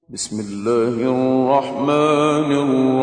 بسم الله الرحمن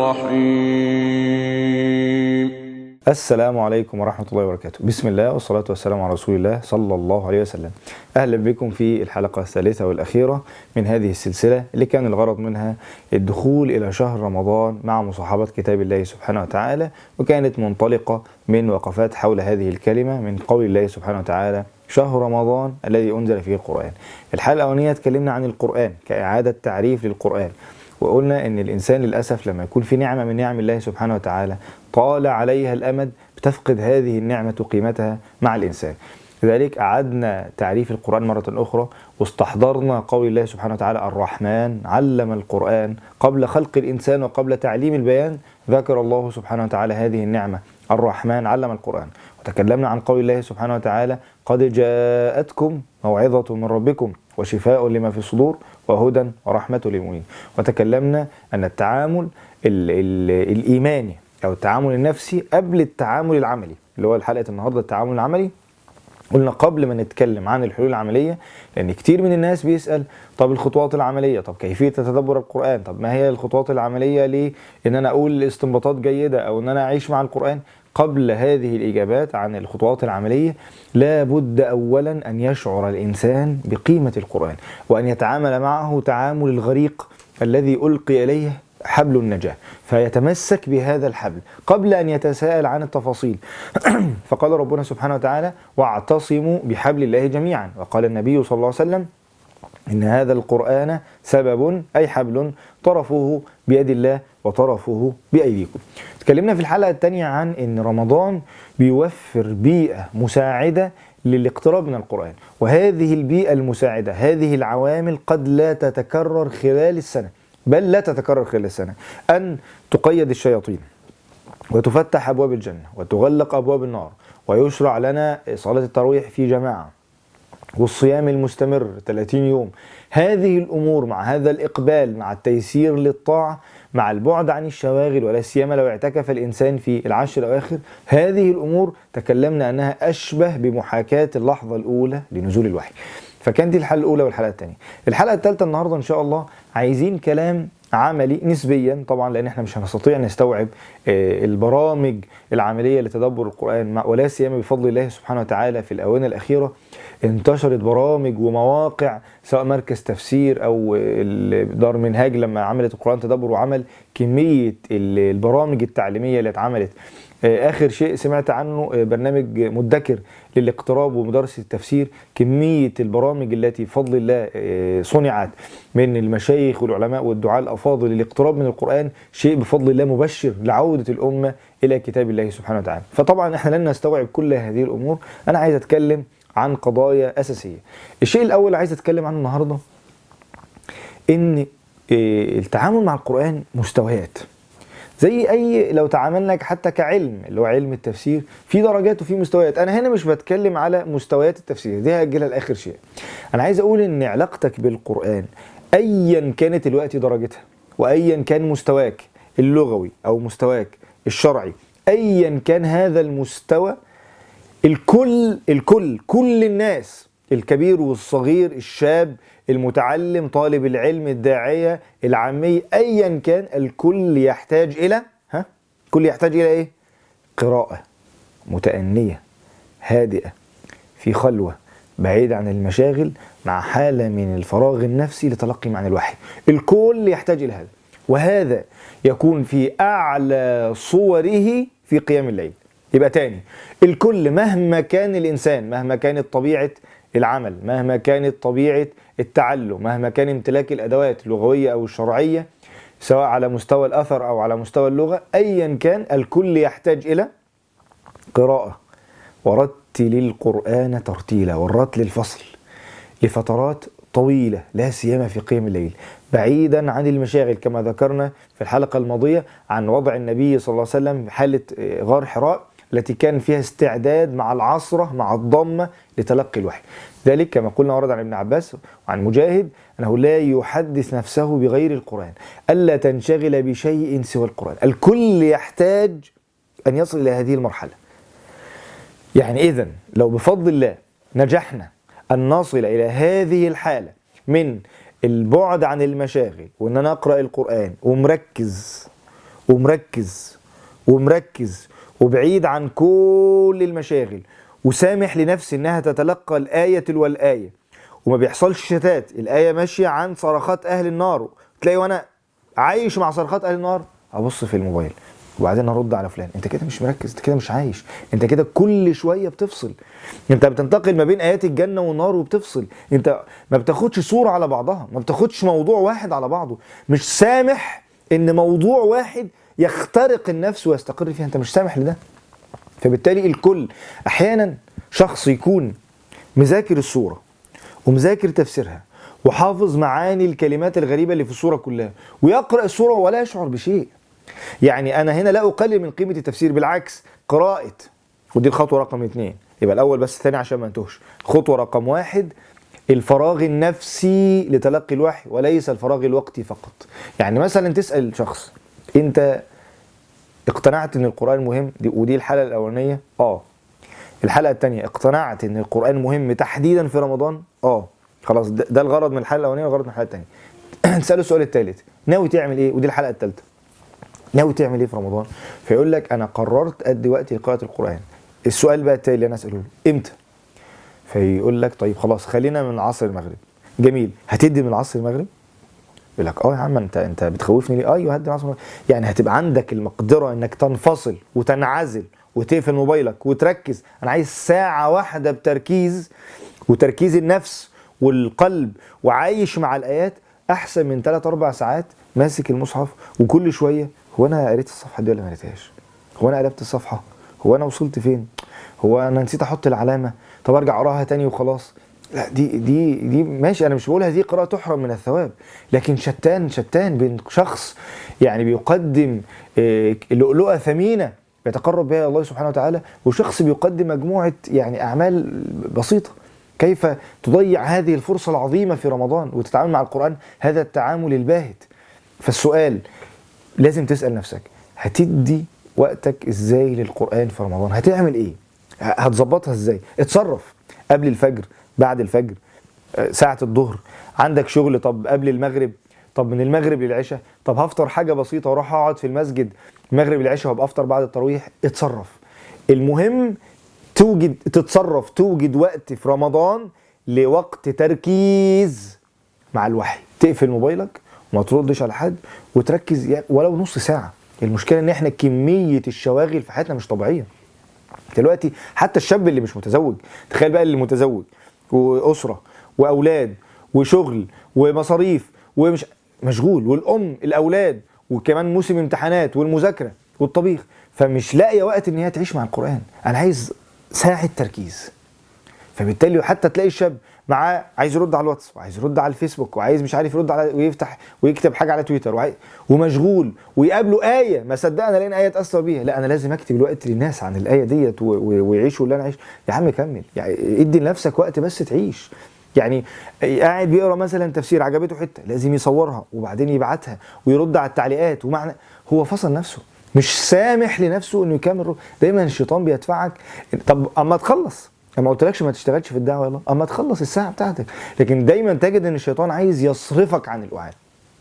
الرحيم السلام عليكم ورحمة الله وبركاته بسم الله والصلاة والسلام على رسول الله صلى الله عليه وسلم أهلا بكم في الحلقة الثالثة والأخيرة من هذه السلسلة اللي كان الغرض منها الدخول إلى شهر رمضان مع مصاحبة كتاب الله سبحانه وتعالى وكانت منطلقة من وقفات حول هذه الكلمة من قول الله سبحانه وتعالى شهر رمضان الذي أنزل فيه القرآن الحلقة الأولانية اتكلمنا عن القرآن كإعادة تعريف للقرآن وقلنا ان الانسان للاسف لما يكون في نعمه من نعم الله سبحانه وتعالى طال عليها الامد بتفقد هذه النعمه قيمتها مع الانسان لذلك أعدنا تعريف القرآن مرة أخرى واستحضرنا قول الله سبحانه وتعالى الرحمن علم القرآن قبل خلق الإنسان وقبل تعليم البيان ذكر الله سبحانه وتعالى هذه النعمة الرحمن علم القرآن وتكلمنا عن قول الله سبحانه وتعالى قد جاءتكم موعظة من ربكم وشفاء لما في الصدور وهدى ورحمة للمؤمنين وتكلمنا أن التعامل ال ال الإيماني أو التعامل النفسي قبل التعامل العملي اللي هو حلقة النهاردة التعامل العملي قلنا قبل ما نتكلم عن الحلول العمليه لان كتير من الناس بيسال طب الخطوات العمليه طب كيفيه تدبر القران طب ما هي الخطوات العمليه ليه ان انا اقول استنباطات جيده او ان انا اعيش مع القران قبل هذه الاجابات عن الخطوات العمليه لا بد اولا ان يشعر الانسان بقيمه القران وان يتعامل معه تعامل الغريق الذي القي اليه حبل النجاة فيتمسك بهذا الحبل قبل أن يتساءل عن التفاصيل فقال ربنا سبحانه وتعالى واعتصموا بحبل الله جميعا وقال النبي صلى الله عليه وسلم إن هذا القرآن سبب أي حبل طرفه بيد الله وطرفه بأيديكم تكلمنا في الحلقة الثانية عن أن رمضان بيوفر بيئة مساعدة للاقتراب من القرآن وهذه البيئة المساعدة هذه العوامل قد لا تتكرر خلال السنة بل لا تتكرر خلال السنة أن تقيد الشياطين وتفتح أبواب الجنة وتغلق أبواب النار ويشرع لنا صلاة التراويح في جماعة والصيام المستمر 30 يوم هذه الأمور مع هذا الإقبال مع التيسير للطاعة مع البعد عن الشواغل ولا سيما لو اعتكف الإنسان في العشر الأواخر هذه الأمور تكلمنا أنها أشبه بمحاكاة اللحظة الأولى لنزول الوحي فكانت دي الحلقه الاولى والحلقه الثانيه الحلقه الثالثه النهارده ان شاء الله عايزين كلام عملي نسبيا طبعا لان احنا مش هنستطيع نستوعب البرامج العمليه لتدبر القران ولا سيما بفضل الله سبحانه وتعالى في الاونه الاخيره انتشرت برامج ومواقع سواء مركز تفسير او دار منهاج لما عملت القران تدبر وعمل كميه البرامج التعليميه اللي اتعملت اخر شيء سمعت عنه برنامج مدكر للاقتراب ومدرسه التفسير كميه البرامج التي بفضل الله صنعت من المشايخ والعلماء والدعاء الافاضل للاقتراب من القران شيء بفضل الله مبشر لعوده الامه الى كتاب الله سبحانه وتعالى فطبعا احنا لن نستوعب كل هذه الامور انا عايز اتكلم عن قضايا اساسيه الشيء الاول اللي عايز اتكلم عنه النهارده ان التعامل مع القران مستويات زي اي لو تعاملنا حتى كعلم اللي هو علم التفسير في درجات وفي مستويات انا هنا مش بتكلم على مستويات التفسير دي هاجلها لاخر شيء انا عايز اقول ان علاقتك بالقران ايا كانت الوقت درجتها وايا كان مستواك اللغوي او مستواك الشرعي ايا كان هذا المستوى الكل الكل كل الناس الكبير والصغير الشاب المتعلم طالب العلم الداعية العامي أيا كان الكل يحتاج إلى ها كل يحتاج إلى إيه قراءة متأنية هادئة في خلوة بعيد عن المشاغل مع حالة من الفراغ النفسي لتلقي معنى الوحي الكل يحتاج إلى هذا وهذا يكون في أعلى صوره في قيام الليل يبقى تاني الكل مهما كان الإنسان مهما كانت طبيعة العمل مهما كانت طبيعة التعلم مهما كان امتلاك الأدوات اللغوية أو الشرعية سواء على مستوى الأثر أو على مستوى اللغة أيا كان الكل يحتاج إلى قراءة ورتل القرآن ترتيلا والرتل الفصل لفترات طويلة لا سيما في قيام الليل بعيدا عن المشاغل كما ذكرنا في الحلقة الماضية عن وضع النبي صلى الله عليه وسلم في حالة غار حراء التي كان فيها استعداد مع العصرة مع الضمة لتلقي الوحي ذلك كما قلنا ورد عن ابن عباس وعن مجاهد أنه لا يحدث نفسه بغير القرآن ألا تنشغل بشيء سوى القرآن الكل يحتاج أن يصل إلى هذه المرحلة يعني إذا لو بفضل الله نجحنا أن نصل إلى هذه الحالة من البعد عن المشاغل وان انا اقرا القران ومركز ومركز ومركز وبعيد عن كل المشاغل وسامح لنفسي انها تتلقى الايه تلو الايه وما بيحصلش شتات الايه ماشيه عن صرخات اهل النار تلاقي وانا عايش مع صرخات اهل النار ابص في الموبايل وبعدين ارد على فلان انت كده مش مركز انت كده مش عايش انت كده كل شويه بتفصل انت بتنتقل ما بين ايات الجنه والنار وبتفصل انت ما بتاخدش صوره على بعضها ما بتاخدش موضوع واحد على بعضه مش سامح ان موضوع واحد يخترق النفس ويستقر فيها انت مش سامح لده فبالتالي الكل احيانا شخص يكون مذاكر الصوره ومذاكر تفسيرها وحافظ معاني الكلمات الغريبه اللي في الصوره كلها ويقرا الصوره ولا يشعر بشيء يعني انا هنا لا اقلل من قيمه التفسير بالعكس قراءه ودي الخطوه رقم اثنين يبقى الاول بس الثاني عشان ما انتهش خطوه رقم واحد الفراغ النفسي لتلقي الوحي وليس الفراغ الوقتي فقط يعني مثلا تسال شخص انت اقتنعت ان القران مهم دي ودي الحلقه الاولانيه اه الحلقه الثانيه اقتنعت ان القران مهم تحديدا في رمضان اه خلاص ده, ده الغرض من الحلقه الاولانيه والغرض من الحلقه الثانيه تساله السؤال الثالث ناوي تعمل ايه ودي الحلقه الثالثه ناوي تعمل ايه في رمضان فيقول لك انا قررت ادي وقتي لقراءه القران السؤال بقى التالي اللي انا اساله له امتى فيقول لك طيب خلاص خلينا من عصر المغرب جميل هتدي من عصر المغرب يقول لك اه يا عم انت انت بتخوفني ليه ايوه هدي من عصر المغرب يعني هتبقى عندك المقدره انك تنفصل وتنعزل وتقفل موبايلك وتركز انا عايز ساعه واحده بتركيز وتركيز النفس والقلب وعايش مع الايات احسن من 3 4 ساعات ماسك المصحف وكل شويه هو انا قريت الصفحه دي ولا ما قريتهاش هو انا قلبت الصفحه هو انا وصلت فين هو انا نسيت احط العلامه طب ارجع اقراها تاني وخلاص لا دي دي دي ماشي انا مش بقولها دي قراءه تحرم من الثواب لكن شتان شتان بين شخص يعني بيقدم آه، لؤلؤه ثمينه يتقرب بها الله سبحانه وتعالى وشخص بيقدم مجموعه يعني اعمال بسيطه كيف تضيع هذه الفرصه العظيمه في رمضان وتتعامل مع القران هذا التعامل الباهت فالسؤال لازم تسال نفسك هتدي وقتك ازاي للقران في رمضان هتعمل ايه هتظبطها ازاي اتصرف قبل الفجر بعد الفجر آه، ساعة الظهر عندك شغل طب قبل المغرب طب من المغرب للعشاء طب هفطر حاجة بسيطة واروح اقعد في المسجد المغرب للعشاء وابقى افطر بعد التراويح اتصرف المهم توجد تتصرف توجد وقت في رمضان لوقت تركيز مع الوحي تقفل موبايلك وما تردش على حد وتركز يا- ولو نص ساعة المشكلة ان احنا كمية الشواغل في حياتنا مش طبيعية دلوقتي حتى الشاب اللي مش متزوج تخيل بقى اللي متزوج واسره واولاد وشغل ومصاريف ومش مشغول والام الاولاد وكمان موسم امتحانات والمذاكره والطبيخ فمش لاقيه وقت ان هي تعيش مع القران انا عايز ساعه تركيز فبالتالي حتى تلاقي الشاب معاه عايز يرد على الواتس وعايز يرد على الفيسبوك وعايز مش عارف يرد على ويفتح ويكتب حاجه على تويتر وعايز ومشغول ويقابله ايه ما صدقنا لقينا ايه اتاثر بيها لا انا لازم اكتب الوقت للناس عن الايه ديت و- و- ويعيشوا اللي انا عايش يا عم كمل يعني ادي لنفسك وقت بس تعيش يعني قاعد بيقرا مثلا تفسير عجبته حته لازم يصورها وبعدين يبعتها ويرد على التعليقات ومعنى هو فصل نفسه مش سامح لنفسه انه يكمل رو- دايما الشيطان بيدفعك طب اما تخلص انا ما قلتلكش ما تشتغلش في الدعوه يلا اما تخلص الساعه بتاعتك لكن دايما تجد ان الشيطان عايز يصرفك عن الوعي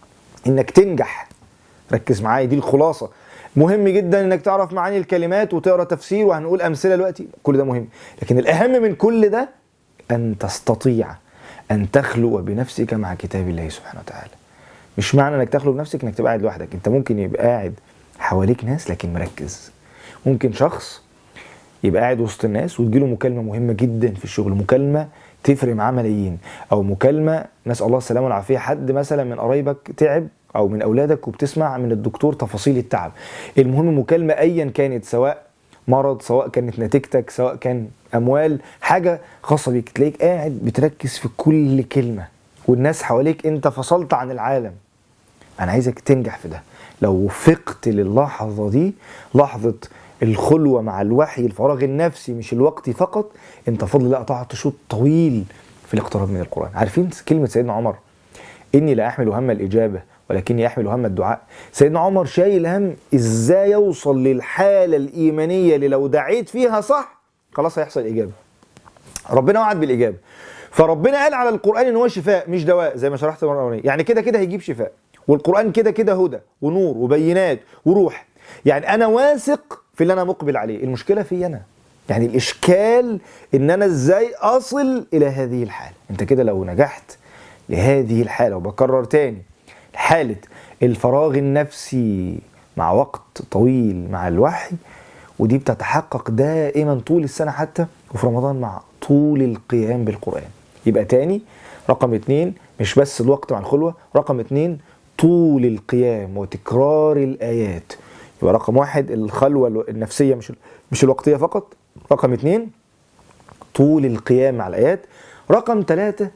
انك تنجح ركز معايا دي الخلاصه مهم جدا انك تعرف معاني الكلمات وتقرا تفسير وهنقول امثله دلوقتي كل ده مهم لكن الاهم من كل ده ان تستطيع ان تخلو بنفسك مع كتاب الله سبحانه وتعالى مش معنى انك تخلو بنفسك انك تبقى قاعد لوحدك انت ممكن يبقى قاعد حواليك ناس لكن مركز ممكن شخص يبقى قاعد وسط الناس وتجيله مكالمه مهمه جدا في الشغل مكالمه تفرق معاه ملايين او مكالمه نسال الله السلامه والعافيه حد مثلا من قرايبك تعب او من اولادك وبتسمع من الدكتور تفاصيل التعب المهم مكالمه ايا كانت سواء مرض سواء كانت نتيجتك سواء كان اموال حاجه خاصه بيك تلاقيك قاعد بتركز في كل كلمه والناس حواليك انت فصلت عن العالم انا عايزك تنجح في ده لو وفقت للحظه دي لحظه الخلوه مع الوحي الفراغ النفسي مش الوقتي فقط انت فضل الله قطعت شوط طويل في الاقتراب من القران عارفين كلمه سيدنا عمر اني لا احمل هم الاجابه ولكني احمل هم الدعاء سيدنا عمر شايل هم ازاي يوصل للحاله الايمانيه اللي لو دعيت فيها صح خلاص هيحصل اجابه ربنا وعد بالاجابه فربنا قال على القران ان هو شفاء مش دواء زي ما شرحت المره الاولانيه يعني كده كده هيجيب شفاء والقران كده كده هدى ونور وبينات وروح يعني انا واثق في اللي انا مقبل عليه المشكله في انا يعني الاشكال ان انا ازاي اصل الى هذه الحاله انت كده لو نجحت لهذه الحاله وبكرر تاني حاله الفراغ النفسي مع وقت طويل مع الوحي ودي بتتحقق دائما طول السنه حتى وفي رمضان مع طول القيام بالقران يبقى تاني رقم اتنين مش بس الوقت مع الخلوه رقم اتنين طول القيام وتكرار الايات يبقى رقم واحد الخلوه النفسيه مش مش الوقتيه فقط رقم اتنين طول القيام مع الايات رقم ثلاثة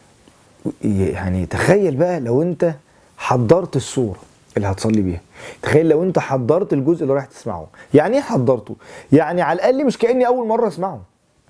يعني تخيل بقى لو انت حضرت الصورة اللي هتصلي بيها تخيل لو انت حضرت الجزء اللي رايح تسمعه يعني ايه حضرته يعني على الاقل مش كاني اول مره اسمعه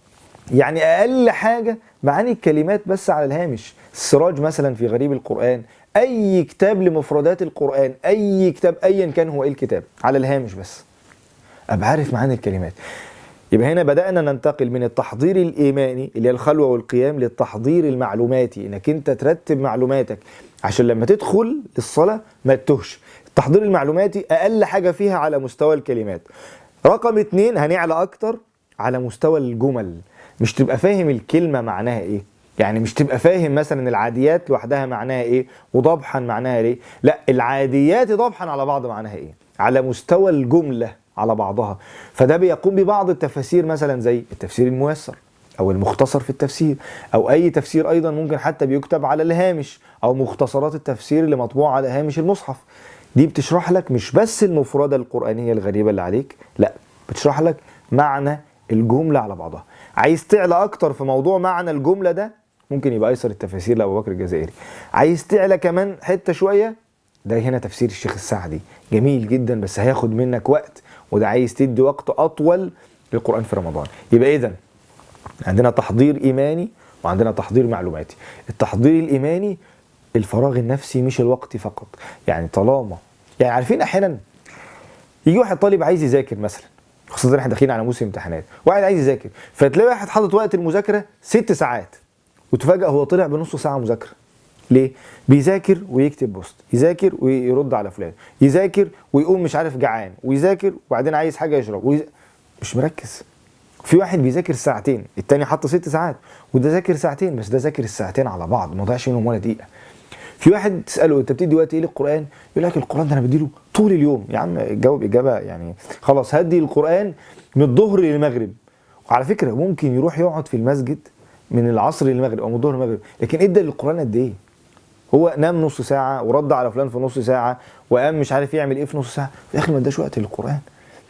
يعني اقل حاجه معاني الكلمات بس على الهامش السراج مثلا في غريب القران اي كتاب لمفردات القران اي كتاب ايا كان هو ايه الكتاب على الهامش بس ابقى عارف معاني الكلمات يبقى هنا بدأنا ننتقل من التحضير الإيماني اللي هي الخلوة والقيام للتحضير المعلوماتي إنك أنت ترتب معلوماتك عشان لما تدخل للصلاة ما تتهش التحضير المعلوماتي أقل حاجة فيها على مستوى الكلمات رقم اتنين هنعلى أكتر على مستوى الجمل مش تبقى فاهم الكلمة معناها إيه يعني مش تبقى فاهم مثلا العاديات لوحدها معناها ايه وضبحا معناها ايه لا العاديات ضبحا على بعض معناها ايه على مستوى الجمله على بعضها فده بيقوم ببعض التفاسير مثلا زي التفسير الميسر او المختصر في التفسير او اي تفسير ايضا ممكن حتى بيكتب على الهامش او مختصرات التفسير اللي مطبوعه على هامش المصحف دي بتشرح لك مش بس المفردة القرآنية الغريبة اللي عليك لا بتشرح لك معنى الجملة على بعضها عايز تعلى اكتر في موضوع معنى الجملة ده ممكن يبقى ايسر التفاسير لابو بكر الجزائري عايز تعلى كمان حتة شوية ده هنا تفسير الشيخ السعدي جميل جدا بس هياخد منك وقت وده عايز تدي وقت اطول للقران في رمضان يبقى اذا عندنا تحضير ايماني وعندنا تحضير معلوماتي التحضير الايماني الفراغ النفسي مش الوقت فقط يعني طالما يعني عارفين احيانا يجي واحد طالب عايز يذاكر مثلا خاصة احنا داخلين على موسم امتحانات واحد عايز يذاكر فتلاقي واحد حاطط وقت المذاكرة ست ساعات وتفاجأ هو طلع بنص ساعة مذاكرة ليه؟ بيذاكر ويكتب بوست، يذاكر ويرد على فلان، يذاكر ويقوم مش عارف جعان، ويذاكر وبعدين عايز حاجه يشرب، ويز... مش مركز. في واحد بيذاكر ساعتين، التاني حط ست ساعات، وده ذاكر ساعتين بس ده ذاكر الساعتين على بعض ما ضيعش منهم ولا دقيقه. في واحد تساله انت بتدي وقت ايه للقران؟ يقول لك القران ده انا بديله طول اليوم، يا عم جاوب اجابه يعني خلاص هدي القران من الظهر للمغرب. وعلى فكره ممكن يروح يقعد في المسجد من العصر للمغرب او من الظهر للمغرب، لكن ادى للقران قد ايه؟ هو نام نص ساعة ورد على فلان في نص ساعة وقام مش عارف يعمل ايه في نص ساعة في الآخر ما اداش وقت للقرآن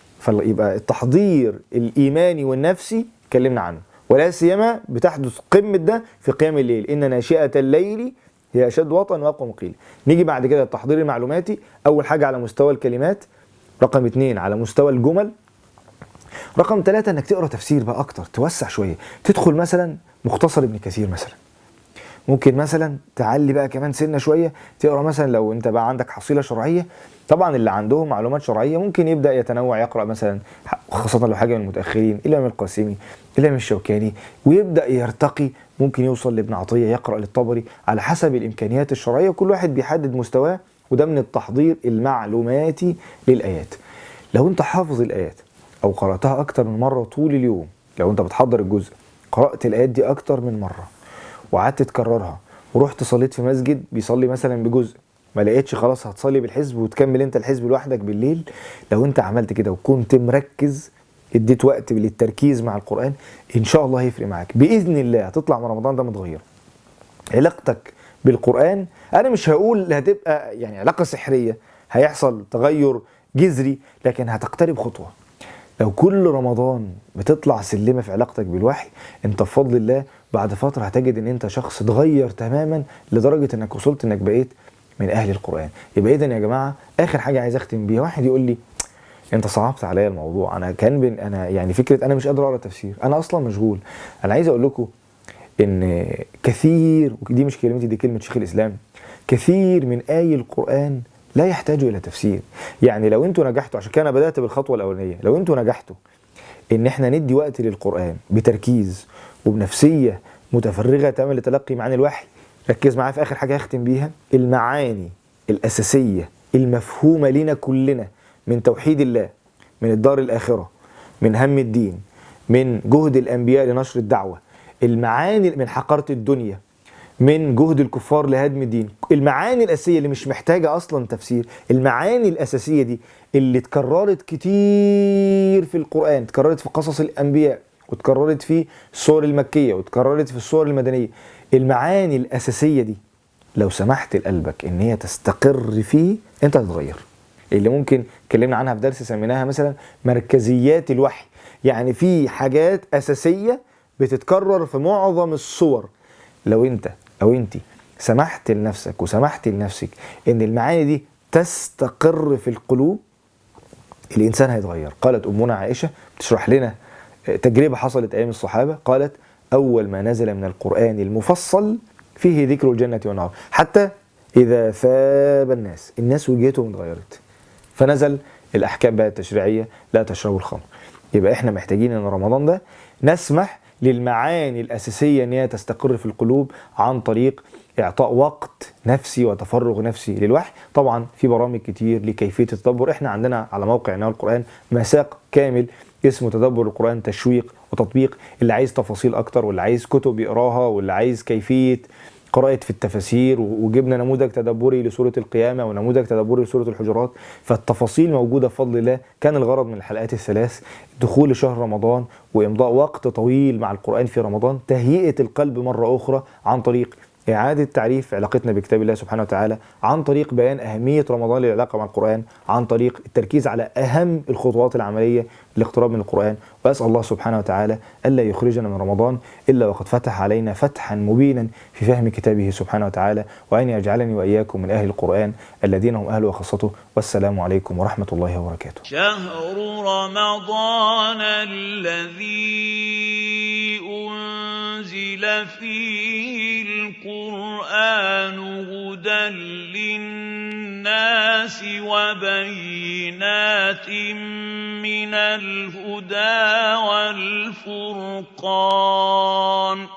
فيبقى التحضير الإيماني والنفسي اتكلمنا عنه ولا سيما بتحدث قمة ده في قيام الليل إن ناشئة الليل هي أشد وطن وأقوى مقيل نيجي بعد كده التحضير المعلوماتي أول حاجة على مستوى الكلمات رقم اتنين على مستوى الجمل رقم ثلاثة انك تقرا تفسير بقى اكتر توسع شوية تدخل مثلا مختصر ابن كثير مثلا ممكن مثلا تعلي بقى كمان سنه شويه تقرا مثلا لو انت بقى عندك حصيله شرعيه طبعا اللي عندهم معلومات شرعيه ممكن يبدا يتنوع يقرا مثلا خاصه لو حاجه من المتاخرين الامام القاسمي الامام الشوكاني ويبدا يرتقي ممكن يوصل لابن عطيه يقرا للطبري على حسب الامكانيات الشرعيه وكل واحد بيحدد مستواه وده من التحضير المعلوماتي للايات لو انت حافظ الايات او قراتها اكتر من مره طول اليوم لو انت بتحضر الجزء قرات الايات دي اكتر من مره وقعدت تكررها ورحت صليت في مسجد بيصلي مثلا بجزء ما لقيتش خلاص هتصلي بالحزب وتكمل انت الحزب لوحدك بالليل لو انت عملت كده وكنت مركز اديت وقت للتركيز مع القران ان شاء الله هيفرق معاك باذن الله هتطلع من رمضان ده متغير علاقتك بالقران انا مش هقول هتبقى يعني علاقه سحريه هيحصل تغير جذري لكن هتقترب خطوه لو كل رمضان بتطلع سلمه في علاقتك بالوحي انت بفضل الله بعد فتره هتجد ان انت شخص اتغير تماما لدرجه انك وصلت انك بقيت من اهل القران يبقى اذا يا جماعه اخر حاجه عايز اختم بيها واحد يقول لي انت صعبت عليا الموضوع انا كان بين انا يعني فكره انا مش قادر اقرا تفسير انا اصلا مشغول انا عايز اقول لكم ان كثير ودي مش كلمتي دي كلمه شيخ الاسلام كثير من اي القران لا يحتاج الى تفسير يعني لو انتوا نجحتوا عشان كده انا بدات بالخطوه الاولانيه لو انتوا نجحتوا ان احنا ندي وقت للقران بتركيز وبنفسيه متفرغة تماما لتلقي معاني الوحي ركز معايا في آخر حاجة هختم بيها المعاني الأساسية المفهومة لنا كلنا من توحيد الله من الدار الآخرة من هم الدين من جهد الأنبياء لنشر الدعوة المعاني من حقارة الدنيا من جهد الكفار لهدم الدين المعاني الأساسية اللي مش محتاجة أصلا تفسير المعاني الأساسية دي اللي اتكررت كتير في القرآن اتكررت في قصص الأنبياء واتكررت في السور المكية واتكررت في السور المدنية المعاني الأساسية دي لو سمحت لقلبك ان هي تستقر فيه انت هتتغير اللي ممكن اتكلمنا عنها في درس سميناها مثلا مركزيات الوحي يعني في حاجات اساسيه بتتكرر في معظم الصور لو انت او انت سمحت لنفسك وسمحت لنفسك ان المعاني دي تستقر في القلوب الانسان هيتغير قالت امنا عائشه بتشرح لنا تجربه حصلت ايام الصحابه قالت اول ما نزل من القران المفصل فيه ذكر الجنه والنار حتى اذا ثاب الناس الناس وجهتهم اتغيرت فنزل الاحكام بقى التشريعيه لا تشربوا الخمر يبقى احنا محتاجين ان رمضان ده نسمح للمعاني الاساسيه ان هي تستقر في القلوب عن طريق اعطاء وقت نفسي وتفرغ نفسي للوحي طبعا في برامج كتير لكيفيه التدبر احنا عندنا على موقع عناوي القران مساق كامل اسمه تدبر القران تشويق وتطبيق اللي عايز تفاصيل اكتر واللي عايز كتب يقراها واللي عايز كيفيه قراءة في التفاسير وجبنا نموذج تدبري لسورة القيامة ونموذج تدبري لسورة الحجرات فالتفاصيل موجودة بفضل الله كان الغرض من الحلقات الثلاث دخول شهر رمضان وإمضاء وقت طويل مع القرآن في رمضان تهيئة القلب مرة أخرى عن طريق إعادة تعريف علاقتنا بكتاب الله سبحانه وتعالى عن طريق بيان أهمية رمضان للعلاقة مع القرآن عن طريق التركيز على أهم الخطوات العملية للاقتراب من القرآن وأسأل الله سبحانه وتعالى ألا يخرجنا من رمضان إلا وقد فتح علينا فتحا مبينا في فهم كتابه سبحانه وتعالى وأن يجعلني وإياكم من أهل القرآن الذين هم أهل وخاصته والسلام عليكم ورحمة الله وبركاته شهر رمضان الذي أنزل فيه القرآن هدى للناس وبينات من الهدى والفرقان